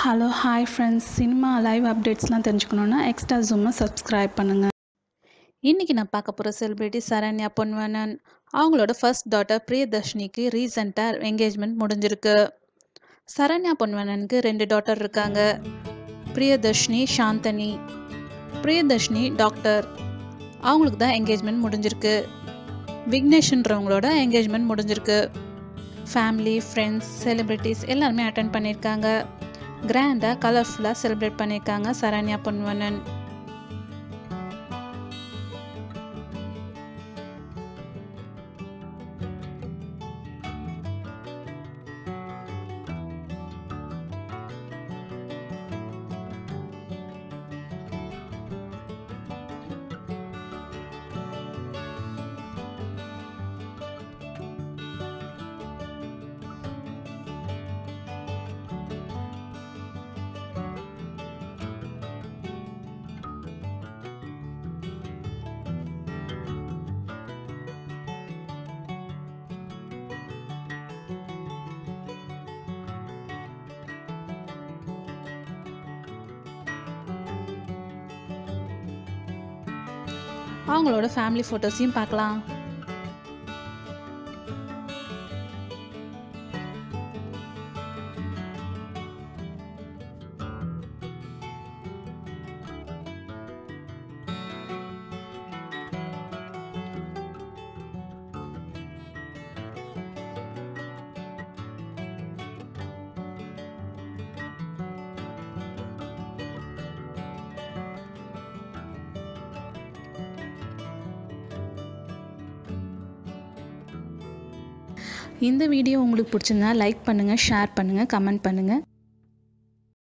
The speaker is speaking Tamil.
hello hi friends cinema live அப்டேட்ஸ்லாம் தெரிஞ்சுக்கணுன்னா எக்ஸ்ட்ரா ஜூமை சப்ஸ்கிரைப் பண்ணுங்கள் இன்றைக்கி நான் பார்க்க போகிற செலிபிரிட்டி சரண்யா பொன்வனன் அவங்களோட ஃபர்ஸ்ட் டாட்டர் பிரியதர்ஷினிக்கு ரீசெண்டாக என்கேஜ்மெண்ட் முடிஞ்சிருக்கு சரண்யா பொன்வனனுக்கு ரெண்டு டாட்டர் இருக்காங்க பிரியதர்ஷினி சாந்தனி பிரியதர்ஷினி டாக்டர் அவங்களுக்கு தான் என்கேஜ்மெண்ட் முடிஞ்சிருக்கு விக்னேஷ்ன்றவங்களோட என்கேஜ்மெண்ட் முடிஞ்சிருக்கு ஃபேமிலி ஃப்ரெண்ட்ஸ் செலிப்ரிட்டிஸ் எல்லாருமே அட்டன் பண்ணியிருக்காங்க கிராண்டாக கலர்ஃபுல்லாக செலிப்ரேட் பண்ணியிருக்காங்க சரண்யா பொன்வனன் அவங்களோட ஃபேமிலி ஃபோட்டோஸையும் பார்க்கலாம் இந்த வீடியோ உங்களுக்கு பிடிச்சிருந்தா லைக் பண்ணுங்கள் ஷேர் பண்ணுங்கள் கமெண்ட் பண்ணுங்கள்